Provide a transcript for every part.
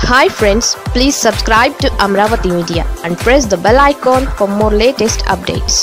hi friends please subscribe to Amaravati media and press the bell icon for more latest updates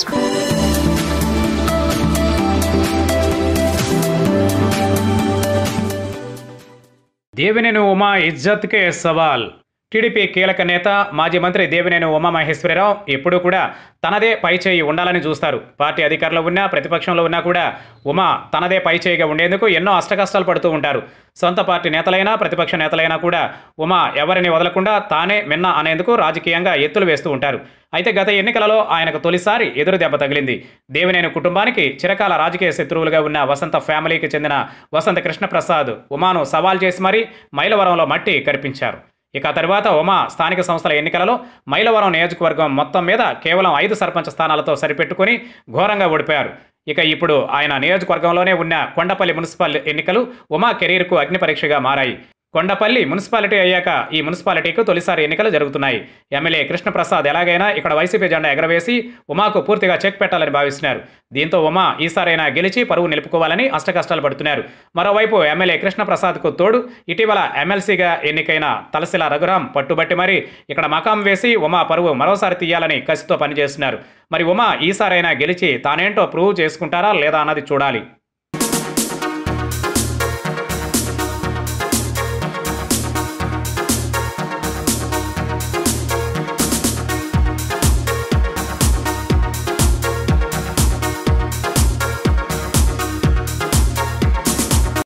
Devineni Uma ఇజ్జత్కే సవాల్ టీడీపీ కీలక నేత మాజీ మంత్రి దేవినేని ఉమామహేశ్వరరావు ఎప్పుడూ కూడా తనదే పైచేయి ఉండాలని చూస్తారు పార్టీ అధికారంలో ఉన్నా ప్రతిపక్షంలో ఉన్నా కూడా ఉమా తనదే పైచేయిగా ఉండేందుకు ఎన్నో అష్టకష్టాలు పడుతూ ఉంటారు సొంత పార్టీ నేతలైనా ప్రతిపక్ష నేతలైనా కూడా ఉమా ఎవరిని వదలకుండా తానే మిన్న అనేందుకు రాజకీయంగా ఎత్తులు వేస్తూ ఉంటారు అయితే గత ఎన్నికలలో ఆయనకు తొలిసారి ఎదురు దెబ్బ తగిలింది దేవినేని కుటుంబానికి చిరకాల రాజకీయ శత్రువులుగా ఉన్న వసంత ఫ్యామిలీకి చెందిన వసంత కృష్ణప్రసాద్ ఉమాను సవాల్ చేసి మరీ మైలవరంలో మట్టి కరిపించారు ఇక తర్వాత ఉమా స్థానిక సంస్థల ఎన్నికలలో మైలవరం నియోజకవర్గం మొత్తం మీద కేవలం ఐదు సర్పంచ్ స్థానాలతో సరిపెట్టుకుని ఘోరంగా ఓడిపోయారు ఇక ఇప్పుడు ఆయన నియోజకవర్గంలోనే ఉన్న కొండపల్లి మున్సిపల్ ఎన్నికలు ఉమా కెరీర్కు అగ్ని పరీక్షగా మారాయి కొండపల్లి మున్సిపాలిటీ అయ్యాక ఈ మున్సిపాలిటీకు తొలిసారి ఎన్నికలు జరుగుతున్నాయి ఎమ్మెల్యే కృష్ణప్రసాద్ ఎలాగైనా ఇక్కడ వైసీపీ జెండా ఎగరవేసి ఉమాకు పూర్తిగా చెక్ పెట్టాలని భావిస్తున్నారు దీంతో ఉమా ఈసారైనా గెలిచి పరువు నిలుపుకోవాలని అష్టకష్టాలు పడుతున్నారు మరోవైపు ఎమ్మెల్యే కృష్ణప్రసాద్కు తోడు ఇటీవల ఎమ్మెల్సీగా ఎన్నికైన తలసిల రఘురాం పట్టుబట్టి మరి ఇక్కడ మకాం వేసి ఉమా పరువు మరోసారి తీయాలని కసితో పనిచేస్తున్నారు మరి ఉమా ఈసారైనా గెలిచి తానేంటో ప్రూవ్ చేసుకుంటారా లేదా అన్నది చూడాలి